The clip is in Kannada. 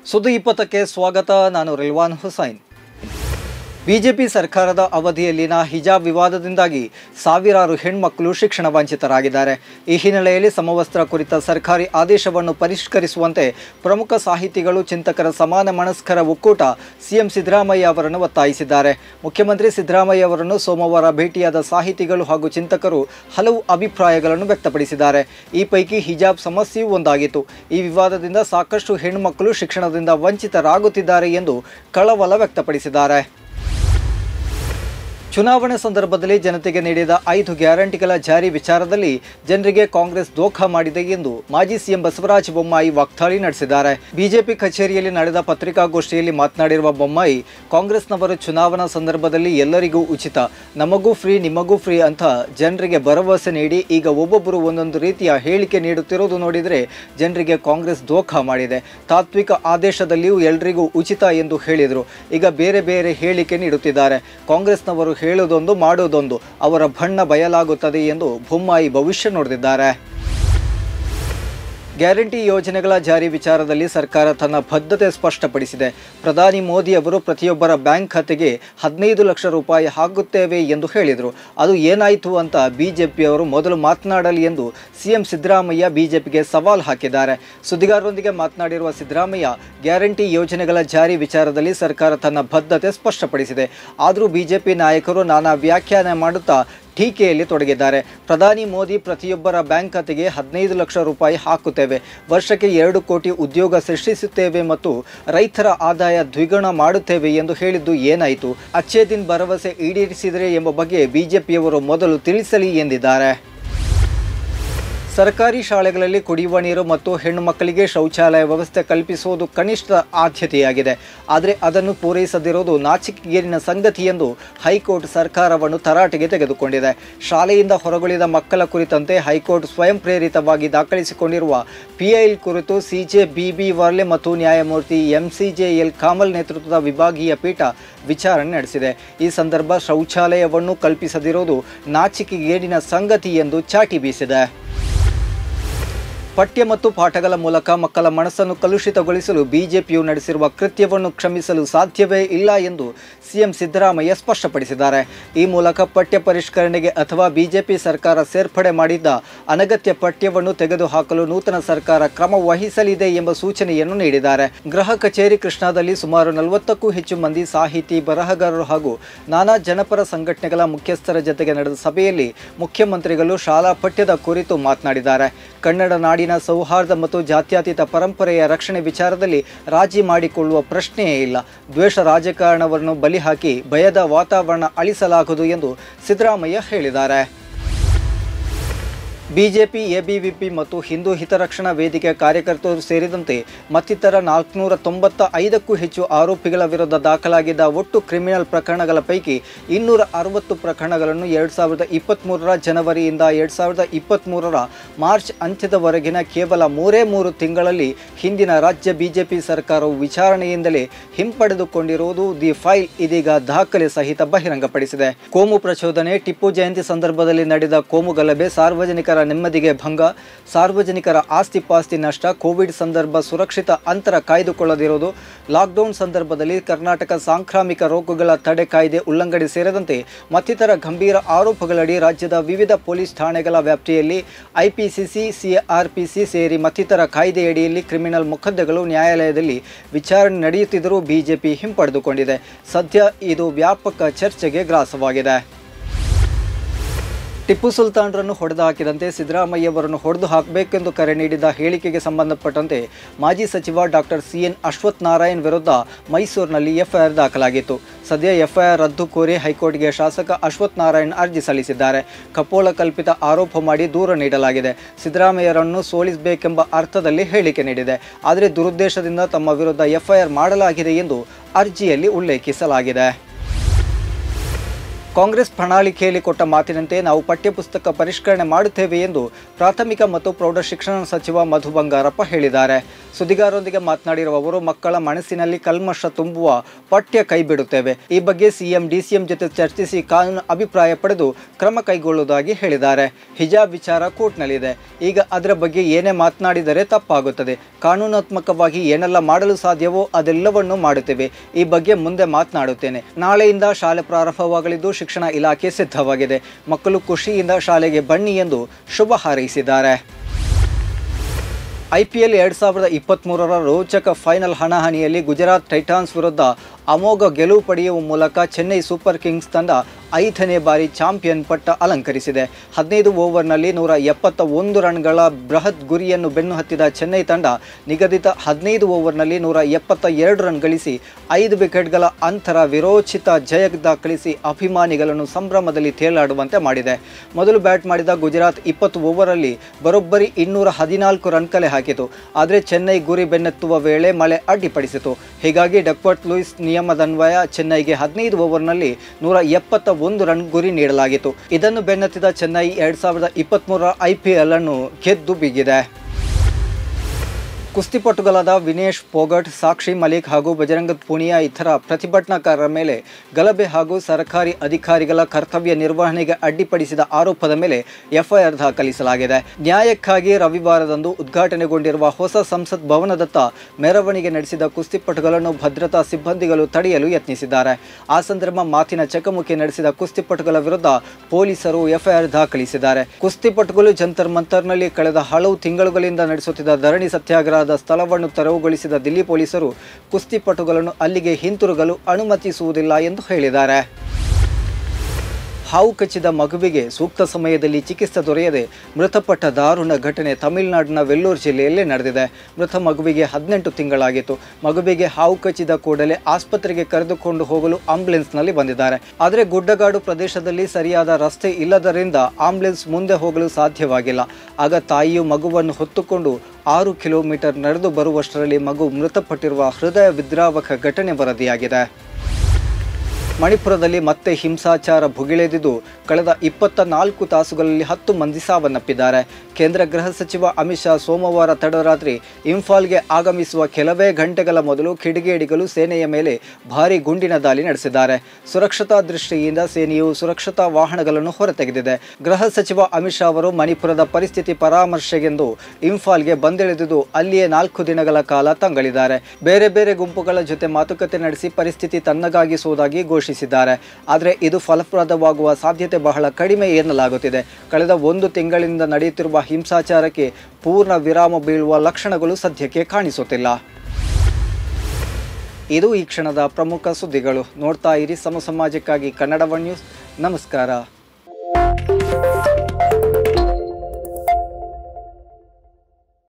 ಸುದ್ದಿ ಇಪ್ಪತ್ತಕ್ಕೆ ಸ್ವಾಗತ ನಾನು ರಿಲ್ವಾನ್ ಹುಸೈನ್ ಬಿಜೆಪಿ ಸರ್ಕಾರದ ಅವಧಿಯಲ್ಲಿನ ಹಿಜಾಬ್ ವಿವಾದದಿಂದಾಗಿ ಸಾವಿರಾರು ಹೆಣ್ಮಕ್ಕಳು ಶಿಕ್ಷಣ ವಂಚಿತರಾಗಿದ್ದಾರೆ ಈ ಹಿನ್ನೆಲೆಯಲ್ಲಿ ಸಮವಸ್ತ್ರ ಕುರಿತ ಸರ್ಕಾರಿ ಆದೇಶವನ್ನು ಪರಿಷ್ಕರಿಸುವಂತೆ ಪ್ರಮುಖ ಸಾಹಿತಿಗಳು ಚಿಂತಕರ ಸಮಾನ ಮನಸ್ಕರ ಒಕ್ಕೂಟ ಸಿಎಂ ಸಿದ್ದರಾಮಯ್ಯ ಅವರನ್ನು ಒತ್ತಾಯಿಸಿದ್ದಾರೆ ಮುಖ್ಯಮಂತ್ರಿ ಸಿದ್ದರಾಮಯ್ಯ ಅವರನ್ನು ಸೋಮವಾರ ಭೇಟಿಯಾದ ಸಾಹಿತಿಗಳು ಹಾಗೂ ಚಿಂತಕರು ಹಲವು ಅಭಿಪ್ರಾಯಗಳನ್ನು ವ್ಯಕ್ತಪಡಿಸಿದ್ದಾರೆ ಈ ಪೈಕಿ ಹಿಜಾಬ್ ಸಮಸ್ಯೆಯೂ ಒಂದಾಗಿತ್ತು ಈ ವಿವಾದದಿಂದ ಸಾಕಷ್ಟು ಹೆಣ್ಣುಮಕ್ಕಳು ಶಿಕ್ಷಣದಿಂದ ವಂಚಿತರಾಗುತ್ತಿದ್ದಾರೆ ಎಂದು ಕಳವಳ ವ್ಯಕ್ತಪಡಿಸಿದ್ದಾರೆ ಚುನಾವಣೆ ಸಂದರ್ಭದಲ್ಲಿ ಜನತೆಗೆ ನೀಡಿದ ಐದು ಗ್ಯಾರಂಟಿಗಳ ಜಾರಿ ವಿಚಾರದಲ್ಲಿ ಜನರಿಗೆ ಕಾಂಗ್ರೆಸ್ ದೋಖ ಮಾಡಿದೆ ಎಂದು ಮಾಜಿ ಸಿಎಂ ಬಸವರಾಜ ಬೊಮ್ಮಾಯಿ ವಾಗ್ದಾಳಿ ನಡೆಸಿದ್ದಾರೆ ಬಿಜೆಪಿ ಕಚೇರಿಯಲ್ಲಿ ನಡೆದ ಪತ್ರಿಕಾಗೋಷ್ಠಿಯಲ್ಲಿ ಮಾತನಾಡಿರುವ ಬೊಮ್ಮಾಯಿ ಕಾಂಗ್ರೆಸ್ನವರು ಚುನಾವಣಾ ಸಂದರ್ಭದಲ್ಲಿ ಎಲ್ಲರಿಗೂ ಉಚಿತ ನಮಗೂ ಫ್ರೀ ನಿಮಗೂ ಫ್ರೀ ಅಂತ ಜನರಿಗೆ ಭರವಸೆ ನೀಡಿ ಈಗ ಒಬ್ಬೊಬ್ಬರು ಒಂದೊಂದು ರೀತಿಯ ಹೇಳಿಕೆ ನೀಡುತ್ತಿರುವುದು ನೋಡಿದರೆ ಜನರಿಗೆ ಕಾಂಗ್ರೆಸ್ ದೋಖ ಮಾಡಿದೆ ತಾತ್ವಿಕ ಆದೇಶದಲ್ಲಿಯೂ ಎಲ್ರಿಗೂ ಉಚಿತ ಎಂದು ಹೇಳಿದರು ಈಗ ಬೇರೆ ಬೇರೆ ಹೇಳಿಕೆ ನೀಡುತ್ತಿದ್ದಾರೆ ಕಾಂಗ್ರೆಸ್ನವರು ಹೇಳುವುದೊಂದು ಮಾಡುವುದೊಂದು ಅವರ ಬಣ್ಣ ಬಯಲಾಗುತ್ತದೆ ಎಂದು ಬೊಮ್ಮಾಯಿ ಭವಿಷ್ಯ ನುಡಿದಿದ್ದಾರೆ ಗ್ಯಾರಂಟಿ ಯೋಜನೆಗಳ ಜಾರಿ ವಿಚಾರದಲ್ಲಿ ಸರ್ಕಾರ ತನ್ನ ಬದ್ಧತೆ ಸ್ಪಷ್ಟಪಡಿಸಿದೆ ಪ್ರಧಾನಿ ಮೋದಿ ಅವರು ಪ್ರತಿಯೊಬ್ಬರ ಬ್ಯಾಂಕ್ ಖಾತೆಗೆ ಹದಿನೈದು ಲಕ್ಷ ರೂಪಾಯಿ ಹಾಕುತ್ತೇವೆ ಎಂದು ಹೇಳಿದರು ಅದು ಏನಾಯಿತು ಅಂತ ಬಿಜೆಪಿಯವರು ಮೊದಲು ಮಾತನಾಡಲಿ ಎಂದು ಸಿಎಂ ಸಿದ್ದರಾಮಯ್ಯ ಬಿಜೆಪಿಗೆ ಸವಾಲ್ ಹಾಕಿದ್ದಾರೆ ಸುದ್ದಿಗಾರರೊಂದಿಗೆ ಮಾತನಾಡಿರುವ ಸಿದ್ದರಾಮಯ್ಯ ಗ್ಯಾರಂಟಿ ಯೋಜನೆಗಳ ಜಾರಿ ವಿಚಾರದಲ್ಲಿ ಸರ್ಕಾರ ತನ್ನ ಬದ್ಧತೆ ಸ್ಪಷ್ಟಪಡಿಸಿದೆ ಆದರೂ ಬಿಜೆಪಿ ನಾಯಕರು ನಾನಾ ವ್ಯಾಖ್ಯಾನ ಮಾಡುತ್ತಾ ಟೀಕೆಯಲ್ಲಿ ತೊಡಗಿದ್ದಾರೆ ಪ್ರಧಾನಿ ಮೋದಿ ಪ್ರತಿಯೊಬ್ಬರ ಬ್ಯಾಂಕ್ ಖಾತೆಗೆ ಹದಿನೈದು ಲಕ್ಷ ರೂಪಾಯಿ ಹಾಕುತ್ತೇವೆ ವರ್ಷಕ್ಕೆ ಎರಡು ಕೋಟಿ ಉದ್ಯೋಗ ಸೃಷ್ಟಿಸುತ್ತೇವೆ ಮತ್ತು ರೈತರ ಆದಾಯ ದ್ವಿಗುಣ ಮಾಡುತ್ತೇವೆ ಎಂದು ಹೇಳಿದ್ದು ಏನಾಯಿತು ಅಚ್ಚೇ ದಿನ್ ಭರವಸೆ ಈಡೇರಿಸಿದರೆ ಎಂಬ ಬಗ್ಗೆ ಬಿಜೆಪಿಯವರು ಮೊದಲು ತಿಳಿಸಲಿ ಎಂದಿದ್ದಾರೆ ಸರ್ಕಾರಿ ಶಾಲೆಗಳಲ್ಲಿ ಕುಡಿಯುವ ನೀರು ಮತ್ತು ಹೆಣ್ಣು ಮಕ್ಕಳಿಗೆ ಶೌಚಾಲಯ ವ್ಯವಸ್ಥೆ ಕಲ್ಪಿಸುವುದು ಕನಿಷ್ಠ ಆದ್ಯತೆಯಾಗಿದೆ ಆದರೆ ಅದನ್ನು ಪೂರೈಸದಿರುವುದು ನಾಚಿಕೆಗೇರಿನ ಸಂಗತಿ ಎಂದು ಹೈಕೋರ್ಟ್ ಸರ್ಕಾರವನ್ನು ತರಾಟೆಗೆ ತೆಗೆದುಕೊಂಡಿದೆ ಶಾಲೆಯಿಂದ ಹೊರಗುಳಿದ ಮಕ್ಕಳ ಕುರಿತಂತೆ ಹೈಕೋರ್ಟ್ ಸ್ವಯಂ ಪ್ರೇರಿತವಾಗಿ ದಾಖಲಿಸಿಕೊಂಡಿರುವ ಪಿಐಎಲ್ ಕುರಿತು ಸಿಜೆ ಬಿಬಿ ವರ್ಲೆ ಮತ್ತು ನ್ಯಾಯಮೂರ್ತಿ ಎಂಸಿಜೆಎಲ್ ಕಾಮಲ್ ನೇತೃತ್ವದ ವಿಭಾಗೀಯ ಪೀಠ ವಿಚಾರಣೆ ನಡೆಸಿದೆ ಈ ಸಂದರ್ಭ ಶೌಚಾಲಯವನ್ನು ಕಲ್ಪಿಸದಿರುವುದು ನಾಚಿಕೆಗೇಡಿನ ಸಂಗತಿ ಎಂದು ಚಾಟಿ ಬೀಸಿದೆ ಪಠ್ಯ ಮತ್ತು ಪಾಠಗಳ ಮೂಲಕ ಮಕ್ಕಳ ಮನಸ್ಸನ್ನು ಕಲುಷಿತಗೊಳಿಸಲು ಬಿಜೆಪಿಯು ನಡೆಸಿರುವ ಕೃತ್ಯವನ್ನು ಕ್ಷಮಿಸಲು ಸಾಧ್ಯವೇ ಇಲ್ಲ ಎಂದು ಸಿಎಂ ಸಿದ್ದರಾಮಯ್ಯ ಸ್ಪಷ್ಟಪಡಿಸಿದ್ದಾರೆ ಈ ಮೂಲಕ ಪಠ್ಯ ಪರಿಷ್ಕರಣೆಗೆ ಅಥವಾ ಬಿಜೆಪಿ ಸರ್ಕಾರ ಸೇರ್ಪಡೆ ಮಾಡಿದ್ದ ಅನಗತ್ಯ ಪಠ್ಯವನ್ನು ತೆಗೆದುಹಾಕಲು ನೂತನ ಸರ್ಕಾರ ಕ್ರಮ ವಹಿಸಲಿದೆ ಎಂಬ ಸೂಚನೆಯನ್ನು ನೀಡಿದ್ದಾರೆ ಗೃಹ ಕಚೇರಿ ಕೃಷ್ಣಾದಲ್ಲಿ ಸುಮಾರು ನಲವತ್ತಕ್ಕೂ ಹೆಚ್ಚು ಮಂದಿ ಸಾಹಿತಿ ಬರಹಗಾರರು ಹಾಗೂ ನಾನಾ ಜನಪರ ಸಂಘಟನೆಗಳ ಮುಖ್ಯಸ್ಥರ ಜೊತೆಗೆ ನಡೆದ ಸಭೆಯಲ್ಲಿ ಮುಖ್ಯಮಂತ್ರಿಗಳು ಶಾಲಾ ಪಠ್ಯದ ಕುರಿತು ಮಾತನಾಡಿದ್ದಾರೆ ಕನ್ನಡ ನಾಡಿನ ಸೌಹಾರ್ದ ಮತ್ತು ಜಾತ್ಯತೀತ ಪರಂಪರೆಯ ರಕ್ಷಣೆ ವಿಚಾರದಲ್ಲಿ ರಾಜಿ ಮಾಡಿಕೊಳ್ಳುವ ಪ್ರಶ್ನೆಯೇ ಇಲ್ಲ ದ್ವೇಷ ರಾಜಕಾರಣವನ್ನು ಬಲಿ ಹಾಕಿ ಭಯದ ವಾತಾವರಣ ಅಳಿಸಲಾಗುವುದು ಎಂದು ಸಿದ್ದರಾಮಯ್ಯ ಹೇಳಿದ್ದಾರೆ ಬಿಜೆಪಿ ಎಬಿವಿಪಿ ಮತ್ತು ಹಿಂದೂ ಹಿತರಕ್ಷಣಾ ವೇದಿಕೆ ಕಾರ್ಯಕರ್ತರು ಸೇರಿದಂತೆ ಮತ್ತಿತರ ನಾಲ್ಕುನೂರ ತೊಂಬತ್ತ ಐದಕ್ಕೂ ಹೆಚ್ಚು ಆರೋಪಿಗಳ ವಿರುದ್ಧ ದಾಖಲಾಗಿದ್ದ ಒಟ್ಟು ಕ್ರಿಮಿನಲ್ ಪ್ರಕರಣಗಳ ಪೈಕಿ ಇನ್ನೂರ ಅರವತ್ತು ಪ್ರಕರಣಗಳನ್ನು ಎರಡು ಸಾವಿರದ ಇಪ್ಪತ್ತ್ಮೂರರ ಜನವರಿಯಿಂದ ಎರಡು ಸಾವಿರದ ಇಪ್ಪತ್ತ್ಮೂರರ ಮಾರ್ಚ್ ಅಂತ್ಯದವರೆಗಿನ ಕೇವಲ ಮೂರೇ ಮೂರು ತಿಂಗಳಲ್ಲಿ ಹಿಂದಿನ ರಾಜ್ಯ ಬಿಜೆಪಿ ಸರ್ಕಾರವು ವಿಚಾರಣೆಯಿಂದಲೇ ಹಿಂಪಡೆದುಕೊಂಡಿರುವುದು ದಿ ಫೈಲ್ ಇದೀಗ ದಾಖಲೆ ಸಹಿತ ಬಹಿರಂಗಪಡಿಸಿದೆ ಕೋಮು ಪ್ರಚೋದನೆ ಟಿಪ್ಪು ಜಯಂತಿ ಸಂದರ್ಭದಲ್ಲಿ ನಡೆದ ಕೋಮು ಗಲಭೆ ಸಾರ್ವಜನಿಕರ ನೆಮ್ಮದಿಗೆ ಭಂಗ ಸಾರ್ವಜನಿಕರ ಆಸ್ತಿ ಪಾಸ್ತಿ ನಷ್ಟ ಕೋವಿಡ್ ಸಂದರ್ಭ ಸುರಕ್ಷಿತ ಅಂತರ ಕಾಯ್ದುಕೊಳ್ಳದಿರುವುದು ಲಾಕ್ಡೌನ್ ಸಂದರ್ಭದಲ್ಲಿ ಕರ್ನಾಟಕ ಸಾಂಕ್ರಾಮಿಕ ರೋಗಗಳ ತಡೆ ಕಾಯ್ದೆ ಉಲ್ಲಂಘನೆ ಸೇರಿದಂತೆ ಮತ್ತಿತರ ಗಂಭೀರ ಆರೋಪಗಳಡಿ ರಾಜ್ಯದ ವಿವಿಧ ಪೊಲೀಸ್ ಠಾಣೆಗಳ ವ್ಯಾಪ್ತಿಯಲ್ಲಿ ಐಪಿಸಿಸಿ ಸಿಆರ್ಪಿಸಿ ಸೇರಿ ಮತ್ತಿತರ ಕಾಯ್ದೆಯಡಿಯಲ್ಲಿ ಕ್ರಿಮಿನಲ್ ಮೊಕದ್ದಮೆಗಳು ನ್ಯಾಯಾಲಯದಲ್ಲಿ ವಿಚಾರಣೆ ನಡೆಯುತ್ತಿದ್ದರೂ ಬಿಜೆಪಿ ಹಿಂಪಡೆದುಕೊಂಡಿದೆ ಸದ್ಯ ಇದು ವ್ಯಾಪಕ ಚರ್ಚೆಗೆ ಗ್ರಾಸವಾಗಿದೆ ಟಿಪ್ಪು ಸುಲ್ತಾನ್ರನ್ನು ಹೊಡೆದು ಹಾಕಿದಂತೆ ಸಿದ್ದರಾಮಯ್ಯವರನ್ನು ಹೊಡೆದು ಹಾಕಬೇಕೆಂದು ಕರೆ ನೀಡಿದ ಹೇಳಿಕೆಗೆ ಸಂಬಂಧಪಟ್ಟಂತೆ ಮಾಜಿ ಸಚಿವ doctor C N Ashwath Narayan ವಿರುದ್ಧ ಮೈಸೂರಿನಲ್ಲಿ ಎಫ್ಐಆರ್ ದಾಖಲಾಗಿತ್ತು ಸದ್ಯ ಎಫ್ಐಆರ್ ರದ್ದು ಕೋರಿ ಹೈಕೋರ್ಟ್ಗೆ ಶಾಸಕ ಅಶ್ವಥ್ ನಾರಾಯಣ್ ಅರ್ಜಿ ಸಲ್ಲಿಸಿದ್ದಾರೆ ಕಪೋಲ ಕಲ್ಪಿತ ಆರೋಪ ಮಾಡಿ ದೂರ ನೀಡಲಾಗಿದೆ ಸಿದ್ದರಾಮಯ್ಯರನ್ನು ಸೋಲಿಸಬೇಕೆಂಬ ಅರ್ಥದಲ್ಲಿ ಹೇಳಿಕೆ ನೀಡಿದೆ ಆದರೆ ದುರುದ್ದೇಶದಿಂದ ತಮ್ಮ ವಿರುದ್ಧ ಎಫ್ಐಆರ್ ಮಾಡಲಾಗಿದೆ ಎಂದು ಅರ್ಜಿಯಲ್ಲಿ ಉಲ್ಲೇಖಿಸಲಾಗಿದೆ ಕಾಂಗ್ರೆಸ್ ಪ್ರಣಾಳಿಕೆಯಲ್ಲಿ ಕೊಟ್ಟ ಮಾತಿನಂತೆ ನಾವು ಪಠ್ಯಪುಸ್ತಕ ಪರಿಷ್ಕರಣೆ ಮಾಡುತ್ತೇವೆ ಎಂದು ಪ್ರಾಥಮಿಕ ಮತ್ತು ಪ್ರೌಢಶಿಕ್ಷಣ ಸಚಿವ ಮಧು ಬಂಗಾರಪ್ಪ ಹೇಳಿದ್ದಾರೆ ಸುದ್ದಿಗಾರರೊಂದಿಗೆ ಮಾತನಾಡಿರುವ ಅವರು ಮಕ್ಕಳ ಮನಸ್ಸಿನಲ್ಲಿ ಕಲ್ಮಶ ತುಂಬುವ ಪಠ್ಯ ಕೈಬಿಡುತ್ತೇವೆ ಈ ಬಗ್ಗೆ ಸಿಎಂ ಡಿಸಿಎಂ ಜೊತೆ ಚರ್ಚಿಸಿ ಕಾನೂನು ಅಭಿಪ್ರಾಯ ಪಡೆದು ಕ್ರಮ ಕೈಗೊಳ್ಳುವುದಾಗಿ ಹೇಳಿದ್ದಾರೆ ಹಿಜಾಬ್ ವಿಚಾರ ಕೋರ್ಟ್ನಲ್ಲಿದೆ ಈಗ ಅದರ ಬಗ್ಗೆ ಏನೇ ಮಾತನಾಡಿದರೆ ತಪ್ಪಾಗುತ್ತದೆ ಕಾನೂನಾತ್ಮಕವಾಗಿ ಏನೆಲ್ಲ ಮಾಡಲು ಸಾಧ್ಯವೋ ಅದೆಲ್ಲವನ್ನೂ ಮಾಡುತ್ತೇವೆ ಈ ಬಗ್ಗೆ ಮುಂದೆ ಮಾತನಾಡುತ್ತೇನೆ ನಾಳೆಯಿಂದ ಶಾಲೆ ಪ್ರಾರಂಭವಾಗಲಿದ್ದು ಶಿಕ್ಷಣ ಇಲಾಖೆ ಸಿದ್ಧವಾಗಿದೆ ಮಕ್ಕಳು ಖುಷಿಯಿಂದ ಶಾಲೆಗೆ ಬನ್ನಿ ಎಂದು ಶುಭ ಹಾರೈಸಿದ್ದಾರೆ ಐಪಿಎಲ್ ಎರಡ್ ಸಾವಿರದ ಇಪ್ಪತ್ತ್ಮೂರರ ರೋಚಕ ಫೈನಲ್ ಹಣಾಹಣಿಯಲ್ಲಿ ಗುಜರಾತ್ ಟೈಟಾನ್ಸ್ ವಿರುದ್ಧ ಅಮೋಘ ಗೆಲುವು ಪಡೆಯುವ ಮೂಲಕ ಚೆನ್ನೈ ಸೂಪರ್ ಕಿಂಗ್ಸ್ ತಂಡ ಐದನೇ ಬಾರಿ ಚಾಂಪಿಯನ್ ಪಟ್ಟ ಅಲಂಕರಿಸಿದೆ ಹದಿನೈದು ಓವರ್ನಲ್ಲಿ ನೂರ ಎಪ್ಪತ್ತ ಒಂದು ರನ್ಗಳ ಬೃಹತ್ ಗುರಿಯನ್ನು ಬೆನ್ನು ಹತ್ತಿದ ಚೆನ್ನೈ ತಂಡ ನಿಗದಿತ ಹದಿನೈದು ಓವರ್ನಲ್ಲಿ ನೂರ ಎಪ್ಪತ್ತ ಎರಡು ರನ್ ಗಳಿಸಿ ಐದು ವಿಕೆಟ್ಗಳ ಅಂತರ ವಿರೋಚಿತ ಜಯ ದಾಖಲಿಸಿ ಅಭಿಮಾನಿಗಳನ್ನು ಸಂಭ್ರಮದಲ್ಲಿ ತೇಲಾಡುವಂತೆ ಮಾಡಿದೆ ಮೊದಲು ಬ್ಯಾಟ್ ಮಾಡಿದ ಗುಜರಾತ್ ಇಪ್ಪತ್ತು ಓವರಲ್ಲಿ ಬರೋಬ್ಬರಿ ಇನ್ನೂರ ಹದಿನಾಲ್ಕು ರನ್ ಕಲೆ ಹಾಕಿತು ಆದರೆ ಚೆನ್ನೈ ಗುರಿ ಬೆನ್ನತ್ತುವ ವೇಳೆ ಮಳೆ ಅಡ್ಡಿಪಡಿಸಿತು ಹೀಗಾಗಿ ಡಕ್ವರ್ಟ್ ಲೂಯಿಸ್ ನಿಯಮದನ್ವಯ ಚೆನ್ನೈಗೆ ಹದಿನೈದು ಓವರ್ನಲ್ಲಿ ನೂರ ಎಪ್ಪತ್ತ ಒಂದು ರನ್ ಗುರಿ ನೀಡಲಾಗಿತ್ತು ಇದನ್ನು ಬೆನ್ನತ್ತಿದ ಚೆನ್ನೈ ಎರಡ್ ಸಾವಿರದ ಇಪ್ಪತ್ತ್ಮೂರರ ಐಪಿಎಲ್ ಅನ್ನು ಗೆದ್ದು ಬಿಗಿದೆ ಕುಸ್ತಿಪಟುಗಳಾದ ವಿನೇಶ್ ಪೋಗಟ್ ಸಾಕ್ಷಿ ಮಲಿಕ್ ಹಾಗೂ ಬಜರಂಗ ಪೂನಿಯಾ ಇತರ ಪ್ರತಿಭಟನಾಕಾರರ ಮೇಲೆ ಗಲಭೆ ಹಾಗೂ ಸರ್ಕಾರಿ ಅಧಿಕಾರಿಗಳ ಕರ್ತವ್ಯ ನಿರ್ವಹಣೆಗೆ ಅಡ್ಡಿಪಡಿಸಿದ ಆರೋಪದ ಮೇಲೆ ಎಫ್ಐಆರ್ ದಾಖಲಿಸಲಾಗಿದೆ ನ್ಯಾಯಕ್ಕಾಗಿ ರವಿವಾರದಂದು ಉದ್ಘಾಟನೆಗೊಂಡಿರುವ ಹೊಸ ಸಂಸತ್ ಭವನದತ್ತ ಮೆರವಣಿಗೆ ನಡೆಸಿದ ಕುಸ್ತಿಪಟುಗಳನ್ನು ಭದ್ರತಾ ಸಿಬ್ಬಂದಿಗಳು ತಡೆಯಲು ಯತ್ನಿಸಿದ್ದಾರೆ ಆ ಸಂದರ್ಭ ಮಾತಿನ ಚಕಮಕಿ ನಡೆಸಿದ ಕುಸ್ತಿಪಟುಗಳ ವಿರುದ್ಧ ಪೊಲೀಸರು ಎಫ್ಐಆರ್ ದಾಖಲಿಸಿದ್ದಾರೆ ಕುಸ್ತಿಪಟುಗಳು ಜಂತರ್ ಮಂತರ್ನಲ್ಲಿ ಕಳೆದ ಹಲವು ತಿಂಗಳುಗಳಿಂದ ನಡೆಸುತ್ತಿದ್ದ ಧರಣಿ ಸತ್ಯಾಗ್ರಹದ ಸ್ಥಳವನ್ನು ತೆರವುಗೊಳಿಸಿದ ದಿಲ್ಲಿ ಪೊಲೀಸರು ಕುಸ್ತಿಪಟುಗಳನ್ನು ಅಲ್ಲಿಗೆ ಹಿಂತಿರುಗಲು ಅನುಮತಿಸುವುದಿಲ್ಲ ಎಂದು ಹೇಳಿದ್ದಾರೆ ಹಾವು ಕಚ್ಚಿದ ಮಗುವಿಗೆ ಸೂಕ್ತ ಸಮಯದಲ್ಲಿ ಚಿಕಿತ್ಸೆ ದೊರೆಯದೆ ಮೃತಪಟ್ಟ ದಾರುಣ ಘಟನೆ ತಮಿಳುನಾಡಿನ ವೆಲ್ಲೂರು ಜಿಲ್ಲೆಯಲ್ಲಿ ನಡೆದಿದೆ ಮೃತ ಮಗುವಿಗೆ ಹದಿನೆಂಟು ತಿಂಗಳಾಗಿತ್ತು ಮಗುವಿಗೆ ಹಾವು ಕಚ್ಚಿದ ಕೂಡಲೇ ಆಸ್ಪತ್ರೆಗೆ ಕರೆದುಕೊಂಡು ಹೋಗಲು ಆಂಬ್ಯುಲೆನ್ಸ್ನಲ್ಲಿ ಬಂದಿದ್ದಾರೆ ಆದರೆ ಗುಡ್ಡಗಾಡು ಪ್ರದೇಶದಲ್ಲಿ ಸರಿಯಾದ ರಸ್ತೆ ಇಲ್ಲದರಿಂದ ಆಂಬ್ಯುಲೆನ್ಸ್ ಮುಂದೆ ಹೋಗಲು ಸಾಧ್ಯವಾಗಿಲ್ಲ ಆಗ ತಾಯಿಯು ಮಗುವನ್ನು ಹೊತ್ತುಕೊಂಡು ಆರು ಕಿಲೋಮೀಟರ್ ನಡೆದು ಬರುವಷ್ಟರಲ್ಲಿ ಮಗು ಮೃತಪಟ್ಟಿರುವ ಹೃದಯ ವಿದ್ರಾವಕ ಘಟನೆ ವರದಿಯಾಗಿದೆ ಮಣಿಪುರದಲ್ಲಿ ಮತ್ತೆ ಹಿಂಸಾಚಾರ ಭುಗಿಳೆದಿದ್ದು ಕಳೆದ ಇಪ್ಪತ್ತ ನಾಲ್ಕು ತಾಸುಗಳಲ್ಲಿ ಹತ್ತು ಮಂದಿ ಸಾವನ್ನಪ್ಪಿದ್ದಾರೆ ಕೇಂದ್ರ ಗೃಹ ಸಚಿವ ಅಮಿತ್ ಶಾ ಸೋಮವಾರ ತಡರಾತ್ರಿ ಇಂಫಾಲ್ಗೆ ಆಗಮಿಸುವ ಕೆಲವೇ ಗಂಟೆಗಳ ಮೊದಲು ಕಿಡಿಗೇಡಿಗಳು ಸೇನೆಯ ಮೇಲೆ ಭಾರೀ ಗುಂಡಿನ ದಾಳಿ ನಡೆಸಿದ್ದಾರೆ ಸುರಕ್ಷತಾ ದೃಷ್ಟಿಯಿಂದ ಸೇನೆಯು ಸುರಕ್ಷತಾ ವಾಹನಗಳನ್ನು ಹೊರತೆಗೆದಿದೆ ಗೃಹ ಸಚಿವ ಅಮಿತ್ ಶಾ ಅವರು ಮಣಿಪುರದ ಪರಿಸ್ಥಿತಿ ಪರಾಮರ್ಶೆಗೆಂದು ಇಂಫಾಲ್ಗೆ ಬಂದಿಳಿದಿದ್ದು ಅಲ್ಲಿಯೇ ನಾಲ್ಕು ದಿನಗಳ ಕಾಲ ತಂಗಳಿದ್ದಾರೆ ಬೇರೆ ಬೇರೆ ಗುಂಪುಗಳ ಜೊತೆ ಮಾತುಕತೆ ನಡೆಸಿ ಪರಿಸ್ಥಿತಿ ತನ್ನಗಾಗಿಸುವುದಾಗಿ ಘೋಷಿಸಿದ್ದಾರೆ ಆದರೆ ಇದು ಫಲಪ್ರದವಾಗುವ ಸಾಧ್ಯತೆ ಬಹಳ ಕಡಿಮೆ ಎನ್ನಲಾಗುತ್ತಿದೆ ಕಳೆದ ಒಂದು ತಿಂಗಳಿಂದ ನಡೆಯುತ್ತಿರುವ ಹಿಂಸಾಚಾರಕ್ಕೆ ಪೂರ್ಣ ವಿರಾಮ ಬೀಳುವ ಲಕ್ಷಣಗಳು ಸದ್ಯಕ್ಕೆ ಕಾಣಿಸುತ್ತಿಲ್ಲ ಇದು ಈ ಕ್ಷಣದ ಪ್ರಮುಖ ಸುದ್ದಿಗಳು ನೋಡ್ತಾ ಇರಿ ಸಮ ಸಮಾಜಕ್ಕಾಗಿ ಕನ್ನಡ ಒನ್ ನ್ಯೂಸ್ ನಮಸ್ಕಾರ